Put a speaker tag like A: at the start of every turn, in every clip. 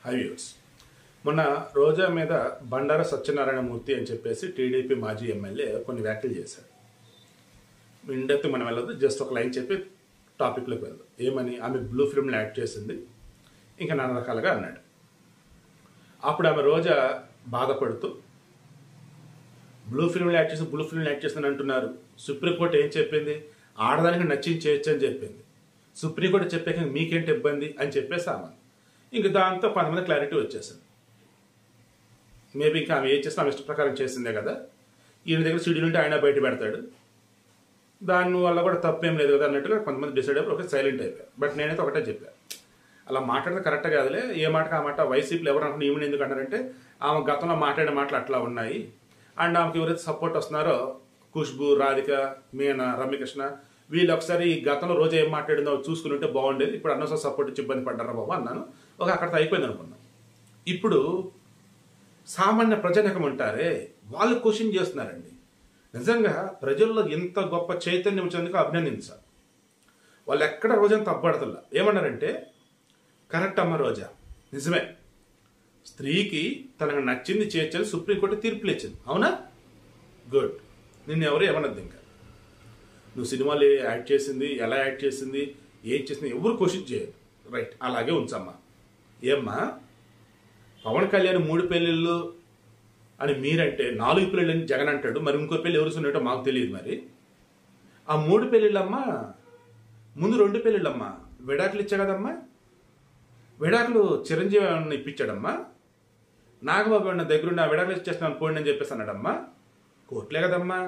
A: హైవ్యూస్ మొన్న రోజా మీద బండార సత్యనారాయణ మూర్తి అని చెప్పేసి టీడీపీ మాజీ ఎమ్మెల్యే కొన్ని వ్యాఖ్యలు చేశారు ఇండెత్ మనం వెళ్ళదు జస్ట్ ఒక లైన్ చెప్పి టాపిక్లోకి వెళ్దాం ఏమని ఆమె బ్లూ ఫిల్మ్లో యాక్ట్ చేసింది ఇంకా నానా రకాలుగా అన్నాడు అప్పుడు ఆమె రోజా బాధపడుతూ బ్లూ ఫిల్మ్లో యాక్ట్ చేసి బ్లూ ఫిల్మ్లో యాక్ట్ చేస్తాను అంటున్నారు సుప్రీంకోర్టు ఏం చెప్పింది ఆడదానికి నచ్చింది చేయొచ్చు అని చెప్పింది సుప్రీంకోర్టు చెప్పాక మీకేంటి ఇబ్బంది అని చెప్పేసి ఆమె ఇంక దాంతో కొంతమంది క్లారిటీ వచ్చేసింది మేబీ ఇంకా ఆమె ఏం చేసినా ఆమె ఇష్ట ప్రకారం చేసిందే కదా ఈయన దగ్గర సీడీ నుండి ఆయన బయట పెడతాడు దాని వల్ల కూడా తప్పేం లేదు కదా అన్నట్టుగా కొంతమంది డిసైడ్ అయిపోయి ఓకే సైలెంట్ అయిపోయారు బట్ నేనైతే ఒకటే చెప్పాను అలా మాట్లాడితే కరెక్ట్ కాదులే ఏ మాటకు ఆ మాట వైసీపీలో ఎవరు అనుకున్న ఈమెను ఎందుకు అన్నారంటే ఆమె గతంలో మాట్లాడిన మాటలు అట్లా ఉన్నాయి అండ్ ఆమెకి ఎవరైతే సపోర్ట్ వస్తున్నారో ఖుష్బు రాధిక మీనా రమ్యకృష్ణ వీళ్ళు ఒకసారి ఈ గతంలో రోజు ఏం మాట్లాడిందో చూసుకుని ఉంటే బాగుండేది ఇప్పుడు అనవసరం సపోర్ట్ ఇచ్చి ఇబ్బంది పడ్డారా బాబు అన్నాను ఒక అక్కడితో అయిపోయింది అనుకున్నాను ఇప్పుడు సామాన్య ప్రజానికం ఉంటారే వాళ్ళు క్వశ్చన్ చేస్తున్నారండి నిజంగా ప్రజల్లో ఇంత గొప్ప చైతన్యం వచ్చేందుకు అభినందించాలి వాళ్ళు ఎక్కడ రోజని తప్పబడతల్లా ఏమన్నారంటే కరెక్ట్ అమ్మ రోజా నిజమే స్త్రీకి తనకు నచ్చింది చేర్చాలి సుప్రీంకోర్టు తీర్పులు ఇచ్చింది అవునా గుడ్ నిన్ను ఎవరు ఏమన్నది ఇంకా నువ్వు సినిమాలు యాక్ట్ చేసింది ఎలా యాక్ట్ చేసింది ఏం చేసింది ఎవరు క్వశ్చన్ చేయరు రైట్ అలాగే ఉంచమ్మా ఏమ్మా పవన్ కళ్యాణ్ మూడు పెళ్ళిళ్ళు అని మీరంటే నాలుగు పెళ్ళిళ్ళు అని జగన్ అంటాడు మరి ఇంకో పెళ్ళి ఎవరు సున్నట్టో మాకు తెలియదు మరి ఆ మూడు పెళ్ళిళ్ళమ్మా ముందు రెండు పెళ్ళిళ్ళమ్మా విడాకులు ఇచ్చా కదమ్మా విడాకులు చిరంజీవి ఏమన్నా ఇప్పించాడమ్మా నాగబాబు అన్న దగ్గరుండి ఆ విడాకులు ఇచ్చేస్తున్నాను పోండి అని చెప్పేసి అన్నాడమ్మా కోర్టులే కదమ్మా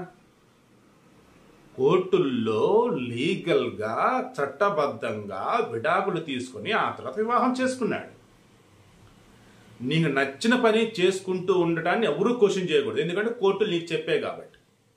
A: కోర్టుల్లో లీగల్గా చట్టబద్ధంగా విడాకులు తీసుకొని ఆ తర్వాత వివాహం చేసుకున్నాడు నీకు నచ్చిన పని చేసుకుంటూ ఉండటాన్ని ఎవరూ క్వశ్చన్ చేయకూడదు ఎందుకంటే కోర్టులు నీకు చెప్పే కాబట్టి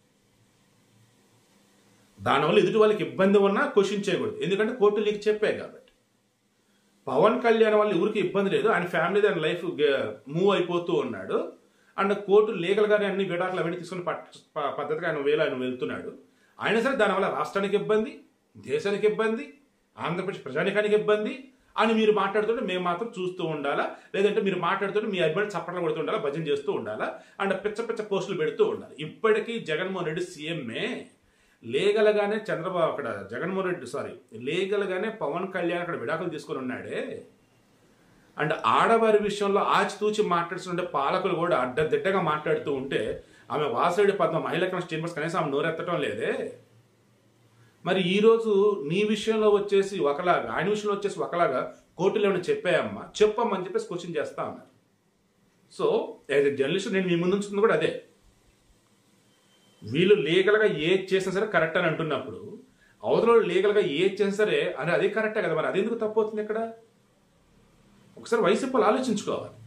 A: దానివల్ల ఎదుటి వాళ్ళకి ఇబ్బంది ఉన్నా క్వశ్చన్ చేయకూడదు ఎందుకంటే కోర్టులు నీకు చెప్పే కాబట్టి పవన్ కళ్యాణ్ వల్ల ఎవరికి ఇబ్బంది లేదు ఆయన ఫ్యామిలీ దాని లైఫ్ మూవ్ అయిపోతూ ఉన్నాడు అండ్ కోర్టు లీగల్గానే అన్ని విడాకులు అవన్నీ తీసుకుని పట్- ప- పద్ధతిగా ఆయన వేలు ఆయన వెళ్తున్నాడు అయినా సరే దానివల్ల రాష్ట్రానికి ఇబ్బంది దేశానికి ఇబ్బంది ఆంధ్రప్రదేశ్ ప్రజానికానికి ఇబ్బంది అని మీరు మాట్లాడుతుంటే మేము మాత్రం చూస్తూ ఉండాలా లేదంటే మీరు మాట్లాడుతుంటే మీ అభిమాని చప్పట్లు కొడుతూ ఉండాలా భజన చేస్తూ ఉండాలా అండ్ పిచ్చ పిచ్చ పోస్టులు పెడుతూ ఉండాలి ఇప్పటికీ జగన్మోహన్ రెడ్డి సీఎంఏ లీగల్గానే చంద్రబాబు అక్కడ జగన్మోహన్ రెడ్డి సారీ లీగల్గానే పవన్ కళ్యాణ్ అక్కడ విడాకులు తీసుకొని ఉన్నాడే అండ్ ఆడవారి విషయంలో ఆచితూచి మాట్లాడుతుంటే పాలకులు కూడా అడ్డదిడ్డగా మాట్లాడుతూ ఉంటే ఆమె వాసరెడ్డి పద్మ మహిళా కమిషన్ చైర్మన్స్ కనీసం ఆమె నోరెత్తడం లేదే మరి ఈ రోజు నీ విషయంలో వచ్చేసి ఒకలాగా ఆయన విషయంలో వచ్చేసి ఒకలాగా కోర్టులో ఏమైనా చెప్పాయమ్మా చెప్పమ్మని చెప్పేసి క్వశ్చన్ చేస్తా ఉన్నారు సో యాజ్ ఎ జర్నలిస్ట్ నేను మీ ముందు ఉంచుతుంది కూడా అదే వీళ్ళు లీగల్గా ఏది చేసినా సరే కరెక్ట్ అని అంటున్నప్పుడు అవతల లీగల్గా ఏది చేసినా సరే అని అదే కరెక్టే కదా మరి అదెందుకు తప్పు అవుతుంది ఇక్కడ ఒకసారి వైసీపీ వాళ్ళు ఆలోచించుకోవాలి